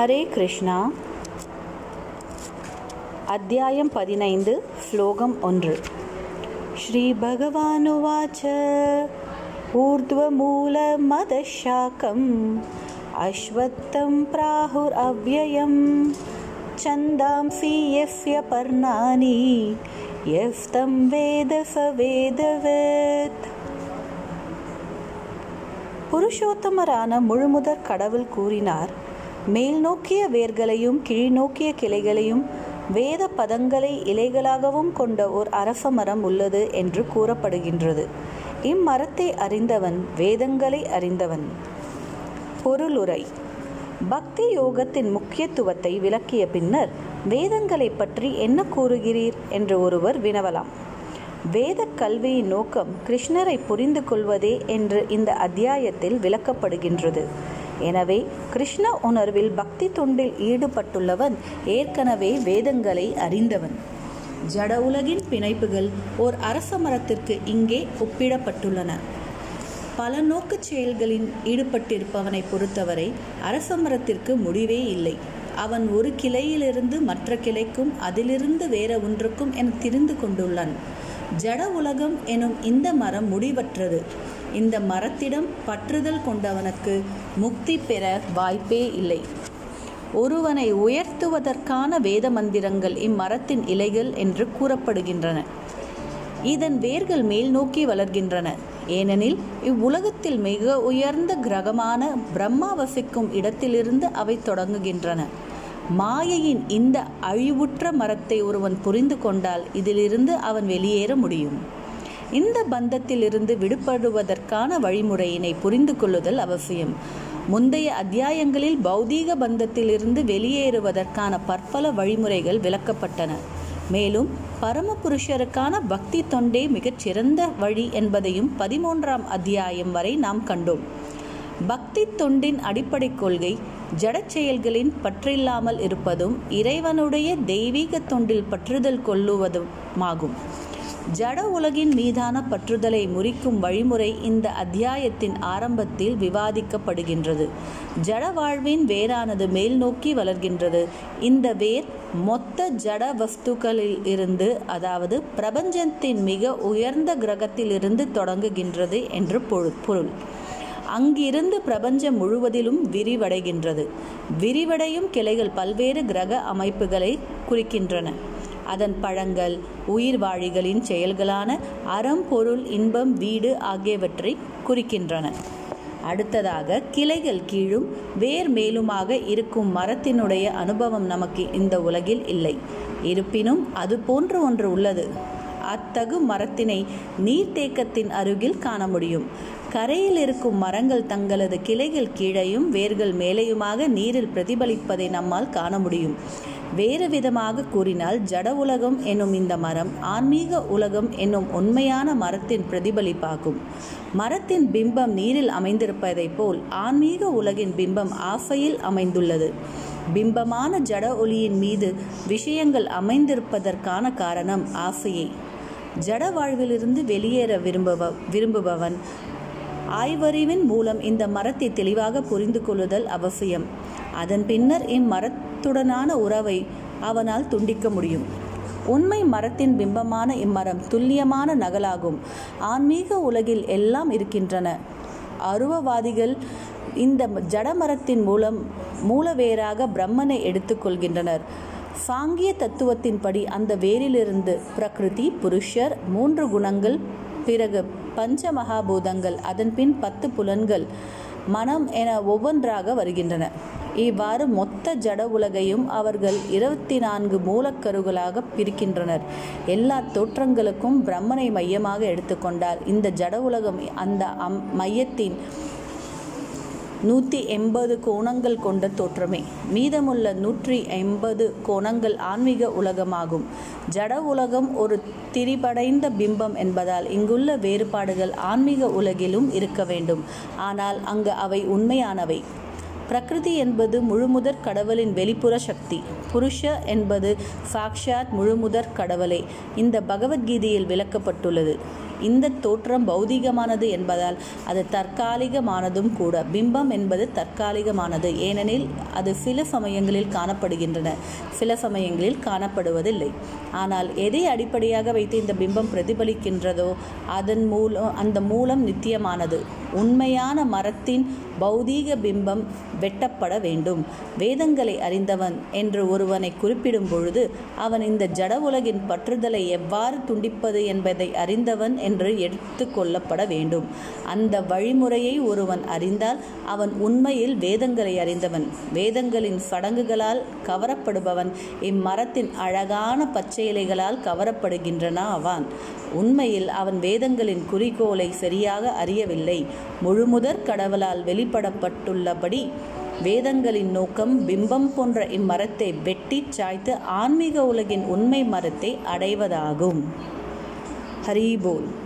ஹரே கிருஷ்ணா அத்தியாயம் பதினைந்து ஸ்லோகம் ஒன்று ஸ்ரீ பகவானுவாச்ச ஊர்ध्वमूलमदशाकम् अश्वत्थं प्राहुरव्ययं छन्दांसि यस्य पर्णानि यः तं वेद स वेदवेत् புருஷோத்தமரான முழுமுதற் கடவுள் கூறினார் மேல் நோக்கிய வேர்களையும் கீழ்நோக்கிய கிளைகளையும் வேத பதங்களை இலைகளாகவும் கொண்ட ஓர் அரச மரம் உள்ளது என்று கூறப்படுகின்றது இம்மரத்தை அறிந்தவன் வேதங்களை அறிந்தவன் பொருளுரை பக்தி யோகத்தின் முக்கியத்துவத்தை விளக்கிய பின்னர் வேதங்களை பற்றி என்ன கூறுகிறீர் என்று ஒருவர் வினவலாம் வேத கல்வியின் நோக்கம் கிருஷ்ணரை புரிந்து கொள்வதே என்று இந்த அத்தியாயத்தில் விளக்கப்படுகின்றது எனவே கிருஷ்ண உணர்வில் பக்தி தொண்டில் ஈடுபட்டுள்ளவன் ஏற்கனவே வேதங்களை அறிந்தவன் ஜட உலகின் பிணைப்புகள் ஓர் அரச மரத்திற்கு இங்கே ஒப்பிடப்பட்டுள்ளன பல நோக்கு செயல்களின் ஈடுபட்டிருப்பவனை பொறுத்தவரை அரச மரத்திற்கு முடிவே இல்லை அவன் ஒரு கிளையிலிருந்து மற்ற கிளைக்கும் அதிலிருந்து வேற ஒன்றுக்கும் என தெரிந்து கொண்டுள்ளான் ஜட உலகம் எனும் இந்த மரம் முடிவற்றது இந்த மரத்திடம் பற்றுதல் கொண்டவனுக்கு முக்தி பெற வாய்ப்பே இல்லை ஒருவனை உயர்த்துவதற்கான வேத மந்திரங்கள் இம்மரத்தின் இலைகள் என்று கூறப்படுகின்றன இதன் வேர்கள் மேல் நோக்கி வளர்கின்றன ஏனெனில் இவ்வுலகத்தில் மிக உயர்ந்த கிரகமான பிரம்மா வசிக்கும் இடத்திலிருந்து அவை தொடங்குகின்றன மாயையின் இந்த அழிவுற்ற மரத்தை ஒருவன் புரிந்து கொண்டால் இதிலிருந்து அவன் வெளியேற முடியும் இந்த பந்தத்திலிருந்து விடுபடுவதற்கான வழிமுறையினை புரிந்து கொள்ளுதல் அவசியம் முந்தைய அத்தியாயங்களில் பௌதீக பந்தத்திலிருந்து வெளியேறுவதற்கான பற்பல வழிமுறைகள் விளக்கப்பட்டன மேலும் பரமபுருஷருக்கான பக்தி தொண்டே மிகச் சிறந்த வழி என்பதையும் பதிமூன்றாம் அத்தியாயம் வரை நாம் கண்டோம் பக்தி தொண்டின் அடிப்படை கொள்கை ஜடச் செயல்களின் பற்றில்லாமல் இருப்பதும் இறைவனுடைய தெய்வீக தொண்டில் பற்றுதல் கொள்ளுவதுமாகும் ஜட உலகின் மீதான பற்றுதலை முறிக்கும் வழிமுறை இந்த அத்தியாயத்தின் ஆரம்பத்தில் விவாதிக்கப்படுகின்றது ஜட வாழ்வின் வேரானது மேல் நோக்கி வளர்கின்றது இந்த வேர் மொத்த ஜட வஸ்துக்களில் இருந்து அதாவது பிரபஞ்சத்தின் மிக உயர்ந்த கிரகத்திலிருந்து தொடங்குகின்றது என்று பொருள் அங்கிருந்து பிரபஞ்சம் முழுவதிலும் விரிவடைகின்றது விரிவடையும் கிளைகள் பல்வேறு கிரக அமைப்புகளை குறிக்கின்றன அதன் பழங்கள் உயிர்வாழிகளின் செயல்களான அறம் பொருள் இன்பம் வீடு ஆகியவற்றை குறிக்கின்றன அடுத்ததாக கிளைகள் கீழும் வேர் மேலுமாக இருக்கும் மரத்தினுடைய அனுபவம் நமக்கு இந்த உலகில் இல்லை இருப்பினும் அது போன்ற ஒன்று உள்ளது அத்தகு மரத்தினை நீர்த்தேக்கத்தின் அருகில் காண முடியும் கரையில் இருக்கும் மரங்கள் தங்களது கிளைகள் கீழையும் வேர்கள் மேலேயுமாக நீரில் பிரதிபலிப்பதை நம்மால் காண முடியும் வேறு விதமாக கூறினால் ஜட உலகம் என்னும் இந்த மரம் ஆன்மீக உலகம் என்னும் உண்மையான மரத்தின் பிரதிபலிப்பாகும் மரத்தின் பிம்பம் நீரில் அமைந்திருப்பதைப் போல் ஆன்மீக உலகின் பிம்பம் ஆசையில் அமைந்துள்ளது பிம்பமான ஜட ஒளியின் மீது விஷயங்கள் அமைந்திருப்பதற்கான காரணம் ஆசையே ஜட வாழ்விலிருந்து வெளியேற விரும்புப விரும்புபவன் ஆய்வறிவின் மூலம் இந்த மரத்தை தெளிவாக புரிந்து கொள்ளுதல் அவசியம் அதன் பின்னர் இம்மரத்துடனான உறவை அவனால் துண்டிக்க முடியும் உண்மை மரத்தின் பிம்பமான இம்மரம் துல்லியமான நகலாகும் ஆன்மீக உலகில் எல்லாம் இருக்கின்றன அருவவாதிகள் இந்த ஜடமரத்தின் மூலம் மூலவேராக பிரம்மனை எடுத்துக்கொள்கின்றனர் சாங்கிய தத்துவத்தின்படி அந்த வேரிலிருந்து பிரகிருதி புருஷர் மூன்று குணங்கள் பிறகு பஞ்ச மகாபூதங்கள் அதன்பின் பத்து புலன்கள் மனம் என ஒவ்வொன்றாக வருகின்றன இவ்வாறு மொத்த ஜட உலகையும் அவர்கள் இருபத்தி நான்கு மூலக்கருகளாக பிரிக்கின்றனர் எல்லா தோற்றங்களுக்கும் பிரம்மனை மையமாக எடுத்துக்கொண்டால் இந்த ஜட உலகம் அந்த அம் மையத்தின் நூற்றி எண்பது கோணங்கள் கொண்ட தோற்றமே மீதமுள்ள நூற்றி எண்பது கோணங்கள் ஆன்மீக உலகமாகும் ஜட உலகம் ஒரு திரிபடைந்த பிம்பம் என்பதால் இங்குள்ள வேறுபாடுகள் ஆன்மீக உலகிலும் இருக்க வேண்டும் ஆனால் அங்கு அவை உண்மையானவை பிரகிருதி என்பது முழுமுதற் கடவுளின் வெளிப்புற சக்தி புருஷ என்பது சாக்ஷாத் முழுமுதற் கடவுளே இந்த பகவத்கீதையில் விளக்கப்பட்டுள்ளது இந்த தோற்றம் பௌதீகமானது என்பதால் அது தற்காலிகமானதும் கூட பிம்பம் என்பது தற்காலிகமானது ஏனெனில் அது சில சமயங்களில் காணப்படுகின்றன சில சமயங்களில் காணப்படுவதில்லை ஆனால் எதை அடிப்படையாக வைத்து இந்த பிம்பம் பிரதிபலிக்கின்றதோ அதன் மூலம் அந்த மூலம் நித்தியமானது உண்மையான மரத்தின் பௌதீக பிம்பம் வெட்டப்பட வேண்டும் வேதங்களை அறிந்தவன் என்று ஒருவனை குறிப்பிடும் பொழுது அவன் இந்த ஜட உலகின் பற்றுதலை எவ்வாறு துண்டிப்பது என்பதை அறிந்தவன் என்று எடுத்து கொள்ளப்பட வேண்டும் அந்த வழிமுறையை ஒருவன் அறிந்தால் அவன் உண்மையில் வேதங்களை அறிந்தவன் வேதங்களின் சடங்குகளால் கவரப்படுபவன் இம்மரத்தின் அழகான பச்சை இலைகளால் கவரப்படுகின்றன ஆவான் உண்மையில் அவன் வேதங்களின் குறிக்கோளை சரியாக அறியவில்லை முழுமுதற் கடவுளால் வெளிப்படப்பட்டுள்ளபடி வேதங்களின் நோக்கம் பிம்பம் போன்ற இம்மரத்தை வெட்டிச் சாய்த்து ஆன்மீக உலகின் உண்மை மரத்தை அடைவதாகும் ஹரிபோல்